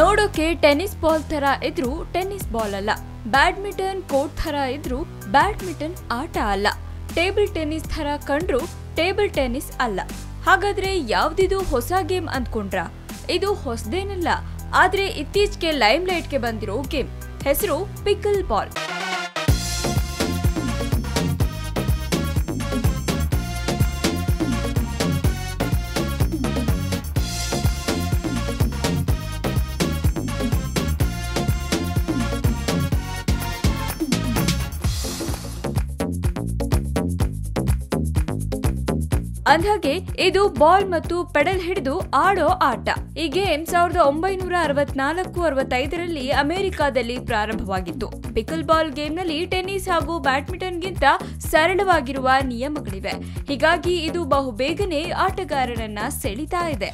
ನೋಡೋಕೆ tennis ball ತರ ಇದ್ರೂ ಟೆನ್ನಿಸ್ ಬಾಲ್ ಅಲ್ಲ ಬ್ಯಾಡ್ಮಿಂಟನ್ ಕೋರ್ಟ್ ತರ ಇದ್ರೂ ಬ್ಯಾಡ್ಮಿಂಟನ್ ಆಟ ಅಲ್ಲ ಟೇಬಲ್ ಟೆನ್ನಿಸ್ ತರ ಕಂಡ್ರು ಟೇಬಲ್ ಟೆನ್ನಿಸ್ ಅಲ್ಲ ಹಾಗಾದ್ರೆ ಯಾವ್ದಿದು ಹೊಸ ಗೇಮ್ ಅಂದ್ಕೊಂಡ್ರಾ ಇದು ಹೊಸದೇನಲ್ಲ ಆದ್ರೆ ಇತ್ತೀಚೆಗೆ ಲೈಮ್ ಲೈಟ್ಗೆ ಬಂದಿರೋ ಗೇಮ್ ಹೆಸರು ಪಿಕಲ್ ಬಾಲ್ ಅಂದ್ಹಾಗೆ ಇದು ಬಾಲ್ ಮತ್ತು ಪೆಡಲ್ ಹಿಡಿದು ಆಡೋ ಆಟ ಈ ಗೇಮ್ ಸಾವಿರದ ಒಂಬೈನೂರ ಅರವತ್ನಾಲ್ಕು ಅರವತ್ತೈದರಲ್ಲಿ ಅಮೆರಿಕಾದಲ್ಲಿ ಪ್ರಾರಂಭವಾಗಿತ್ತು ಪಿಕಲ್ ಬಾಲ್ ಗೇಮ್ನಲ್ಲಿ ಟೆನ್ನಿಸ್ ಹಾಗೂ ಬ್ಯಾಡ್ಮಿಂಟನ್ಗಿಂತ ಸರಳವಾಗಿರುವ ನಿಯಮಗಳಿವೆ ಹೀಗಾಗಿ ಇದು ಬಹುಬೇಗನೆ ಆಟಗಾರರನ್ನ ಸೆಳಿತಾ ಇದೆ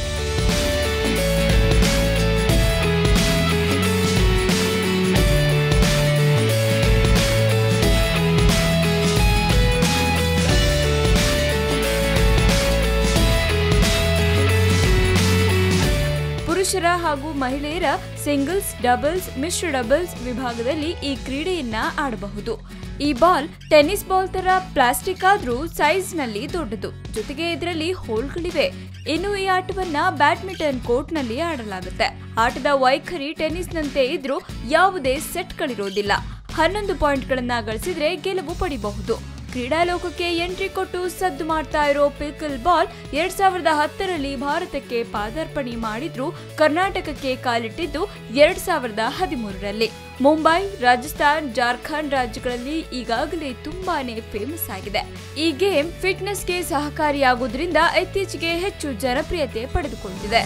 ಪುರುಷರ ಹಾಗೂ ಮಹಿಳೆಯರ ಸಿಂಗಲ್ಸ್ ಡಬಲ್ಸ್ ಮಿಶ್ರ ಡಬಲ್ಸ್ ವಿಭಾಗದಲ್ಲಿ ಈ ಕ್ರೀಡೆಯನ್ನ ಆಡಬಹುದು ಈ ಬಾಲ್ ಟೆನ್ನಿಸ್ ಬಾಲ್ ತರ ಪ್ಲಾಸ್ಟಿಕ್ ಆದ್ರೂ ಸೈಜ್ ನಲ್ಲಿ ದೊಡ್ಡದು ಜೊತೆಗೆ ಇದರಲ್ಲಿ ಹೋಲ್ಗಳಿವೆ ಇನ್ನು ಈ ಆಟವನ್ನ ಬ್ಯಾಡ್ಮಿಂಟನ್ ಕೋರ್ಟ್ ನಲ್ಲಿ ಆಡಲಾಗುತ್ತೆ ಆಟದ ವೈಖರಿ ಟೆನ್ನಿಸ್ನಂತೆ ಇದ್ರೂ ಯಾವುದೇ ಸೆಟ್ಗಳಿರೋದಿಲ್ಲ ಹನ್ನೊಂದು ಪಾಯಿಂಟ್ಗಳನ್ನ ಗಳಿಸಿದ್ರೆ ಗೆಲುವು ಪಡಿಬಹುದು ಕ್ರೀಡಾಲೋಕಕ್ಕೆ ಎಂಟ್ರಿ ಕೊಟ್ಟು ಸದ್ದು ಮಾಡ್ತಾ ಇರೋ ಪಿಕಲ್ ಬಾಲ್ ಎರಡ್ ಸಾವಿರದ ಹತ್ತರಲ್ಲಿ ಭಾರತಕ್ಕೆ ಪಾದಾರ್ಪಣೆ ಮಾಡಿದ್ರು ಕರ್ನಾಟಕಕ್ಕೆ ಕಾಲಿಟ್ಟಿದ್ದು ಎರಡ್ ಸಾವಿರದ ಹದಿಮೂರರಲ್ಲಿ ಮುಂಬೈ ರಾಜಸ್ಥಾನ್ ಜಾರ್ಖಂಡ್ ರಾಜ್ಯಗಳಲ್ಲಿ ಈಗಾಗಲೇ ತುಂಬಾನೇ ಫೇಮಸ್ ಆಗಿದೆ ಈ ಗೇಮ್ ಫಿಟ್ನೆಸ್ಗೆ ಸಹಕಾರಿಯಾಗುವುದರಿಂದ ಇತ್ತೀಚೆಗೆ ಹೆಚ್ಚು ಜನಪ್ರಿಯತೆ ಪಡೆದುಕೊಂಡಿದೆ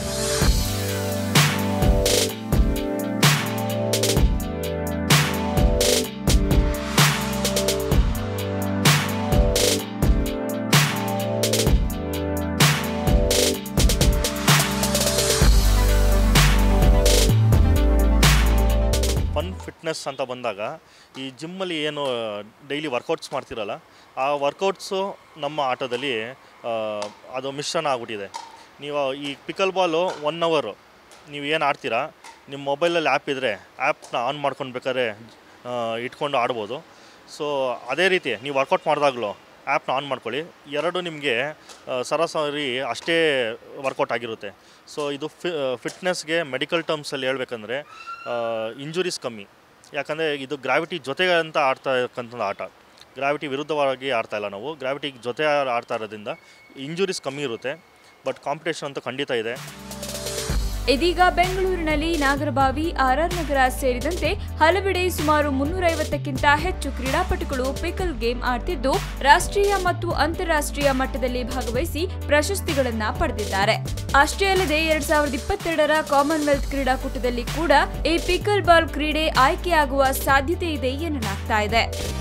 ಫನ್ ಫಿಟ್ನೆಸ್ ಅಂತ ಬಂದಾಗ ಈ ಜಿಮ್ಮಲ್ಲಿ ಏನು ಡೈಲಿ ವರ್ಕೌಟ್ಸ್ ಮಾಡ್ತಿರಲ್ಲ ಆ ವರ್ಕೌಟ್ಸು ನಮ್ಮ ಆಟದಲ್ಲಿ ಆ, ಅದು ಮಿಶ್ರಣ ಆಗ್ಬಿಟ್ಟಿದೆ ನೀವು ಈ ಪಿಕಲ್ ಬಾಲು ಒನ್ ಅವರು ನೀವು ಏನು ಆಡ್ತೀರಾ ನಿಮ್ಮ ಮೊಬೈಲಲ್ಲಿ ಆ್ಯಪ್ ಇದ್ದರೆ ಆ್ಯಪ್ನ ಆನ್ ಮಾಡ್ಕೊಂಡು ಬೇಕಾದ್ರೆ ಆ, ಇಟ್ಕೊಂಡು ಆಡ್ಬೋದು ಸೊ ಅದೇ ರೀತಿ ನೀವು ವರ್ಕೌಟ್ ಮಾಡಿದಾಗಲೂ ಆ್ಯಪ್ನ ಆನ್ ಮಾಡ್ಕೊಳ್ಳಿ ಎರಡು ನಿಮಗೆ ಸರಾಸರಿ ಅಷ್ಟೇ ವರ್ಕೌಟ್ ಆಗಿರುತ್ತೆ ಸೊ ಇದು ಫಿ ಫಿಟ್ನೆಸ್ಗೆ ಮೆಡಿಕಲ್ ಟರ್ಮ್ಸಲ್ಲಿ ಹೇಳ್ಬೇಕಂದ್ರೆ ಇಂಜುರೀಸ್ ಕಮ್ಮಿ ಯಾಕಂದರೆ ಇದು ಗ್ರಾವಿಟಿ ಜೊತೆ ಅಂತ ಆಡ್ತಾ ಇರ್ತಕ್ಕಂಥ ಆಟ ಗ್ರಾವಿಟಿ ವಿರುದ್ಧವಾಗಿ ಆಡ್ತಾ ಇಲ್ಲ ನಾವು ಗ್ರಾವಿಟಿ ಜೊತೆ ಆಡ್ತಾ ಇರೋದ್ರಿಂದ ಇಂಜುರೀಸ್ ಕಮ್ಮಿ ಇರುತ್ತೆ ಬಟ್ ಕಾಂಪಿಟೇಷನ್ ಅಂತೂ ಖಂಡಿತ ಇದೆ ಇದೀಗ ಬೆಂಗಳೂರಿನಲ್ಲಿ ನಾಗರಬಾವಿ ಆರ್ಆರ್ ನಗರ ಸೇರಿದಂತೆ ಹಲವೆಡೆ ಸುಮಾರು ಮುನ್ನೂರೈವತ್ತಕ್ಕಿಂತ ಹೆಚ್ಚು ಕ್ರೀಡಾಪಟುಗಳು ಪಿಕಲ್ ಗೇಮ್ ಆಡ್ತಿದ್ದು ರಾಷ್ಟ್ರೀಯ ಮತ್ತು ಅಂತಾರಾಷ್ಟ್ರೀಯ ಮಟ್ಟದಲ್ಲಿ ಭಾಗವಹಿಸಿ ಪ್ರಶಸ್ತಿಗಳನ್ನ ಪಡೆದಿದ್ದಾರೆ ಅಷ್ಟೇ ಅಲ್ಲದೆ ಎರಡ್ ಸಾವಿರದ ಇಪ್ಪತ್ತೆರಡರ ಕಾಮನ್ವೆಲ್ತ್ ಕ್ರೀಡಾಕೂಟದಲ್ಲಿ ಕೂಡ ಈ ಪಿಕಲ್ ಬಾಲ್ ಕ್ರೀಡೆ ಆಯ್ಕೆಯಾಗುವ ಸಾಧ್ಯತೆ ಇದೆ ಎನ್ನಲಾಗ್ತಾ ಇದೆ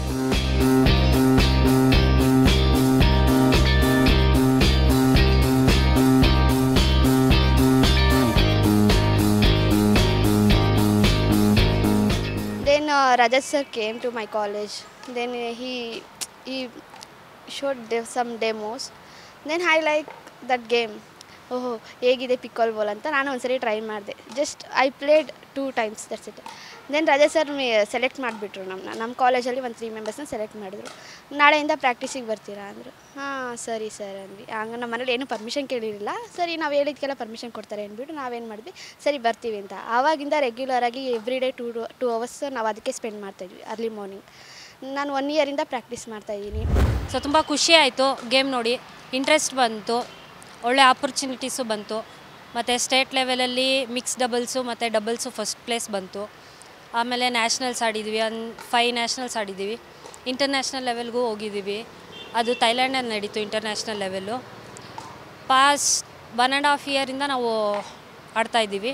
Then uh, Rajat sir came to my college. Then uh, he he showed de- some demos. Then I like that game. ಓಹೋ ಹೇಗಿದೆ ಪಿಕಾಲ್ ಬಾಲ್ ಅಂತ ನಾನು ಒಂದ್ಸರಿ ಟ್ರೈ ಮಾಡಿದೆ just I played two times that's it then Raja sir select ಮಾಡಿಬಿಟ್ರು ನಮ್ಮನ್ನ ನಮ್ಮ ಕಾಲೇಜಲ್ಲಿ ಒಂದು ತ್ರೀ ಮೆಂಬರ್ಸ್ನ ಸೆಲೆಕ್ಟ್ ಮಾಡಿದ್ರು ನಾಳೆಯಿಂದ ಪ್ರಾಕ್ಟೀಸಿಗೆ ಬರ್ತೀರಾ ಅಂದರು ಹಾಂ ಸರಿ ಸರ್ ಅಂದ್ವಿ ಹಂಗೆ ನಮ್ಮ ಮನೇಲಿ ಏನೂ ಪರ್ಮಿಷನ್ ಕೇಳಿರಲಿಲ್ಲ ಸರಿ ನಾವು ಹೇಳಿದ್ಕೆಲ್ಲ ಪರ್ಮಿಷನ್ ಕೊಡ್ತಾರೆ ಅಂದ್ಬಿಟ್ಟು ನಾವೇನು ಮಾಡಿದ್ವಿ ಸರಿ ಬರ್ತೀವಿ ಅಂತ ಆವಾಗಿಂದ ರೆಗ್ಯುಲರ್ ಆಗಿ every day two two hours ನಾವು ಅದಕ್ಕೆ ಸ್ಪೆಂಡ್ ಮಾಡ್ತಾಯಿದ್ವಿ ಅರ್ಲಿ ಮಾರ್ನಿಂಗ್ ನಾನು ಒನ್ ಇಯರಿಂದ ಪ್ರಾಕ್ಟೀಸ್ ಮಾಡ್ತಾಯಿದ್ದೀನಿ ಸೊ ತುಂಬ ಖುಷಿ ಆಯಿತು ಗೇಮ್ ನೋಡಿ ಇಂಟ್ರೆಸ್ಟ್ ಬಂತು ಒಳ್ಳೆ ಆಪರ್ಚುನಿಟೀಸು ಬಂತು ಮತ್ತು ಸ್ಟೇಟ್ ಲೆವೆಲಲ್ಲಿ ಮಿಕ್ಸ್ ಡಬಲ್ಸು ಮತ್ತು ಡಬಲ್ಸು ಫಸ್ಟ್ ಪ್ಲೇಸ್ ಬಂತು ಆಮೇಲೆ ನ್ಯಾಷನಲ್ಸ್ ಆಡಿದ್ವಿ ಒನ್ ಫೈ ನ್ಯಾಷನಲ್ಸ್ ಆಡಿದ್ದೀವಿ ಇಂಟರ್ನ್ಯಾಷನಲ್ ಲೆವೆಲ್ಗೂ ಹೋಗಿದ್ದೀವಿ ಅದು ಥೈಲ್ಯಾಂಡಲ್ಲಿ ನಡೀತು international level past one and half ಇಯರಿಂದ ನಾವು ಆಡ್ತಾಯಿದ್ದೀವಿ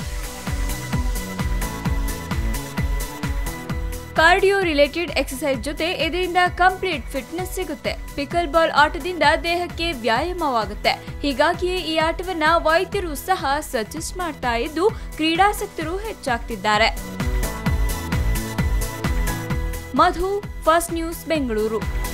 ಕಾರ್ಡಿಯೋ ರಿಲೇಟೆಡ್ ಎಕ್ಸಸೈಸ್ ಜೊತೆ ಇದರಿಂದ ಕಂಪ್ಲೀಟ್ ಫಿಟ್ನೆಸ್ ಸಿಗುತ್ತೆ ಪಿಕಲ್ ಬಾಲ್ ಆಟದಿಂದ ದೇಹಕ್ಕೆ ವ್ಯಾಯಾಮವಾಗುತ್ತೆ ಹೀಗಾಗಿಯೇ ಈ ಆಟವನ್ನ ವೈದ್ಯರು ಸಹ ಸಜೆಸ್ಟ್ ಮಾಡ್ತಾ ಇದ್ದು ಕ್ರೀಡಾಸಕ್ತರು ಹೆಚ್ಚಾಗ್ತಿದ್ದಾರೆ ಮಧು ಫಸ್ಟ್ ನ್ಯೂಸ್ ಬೆಂಗಳೂರು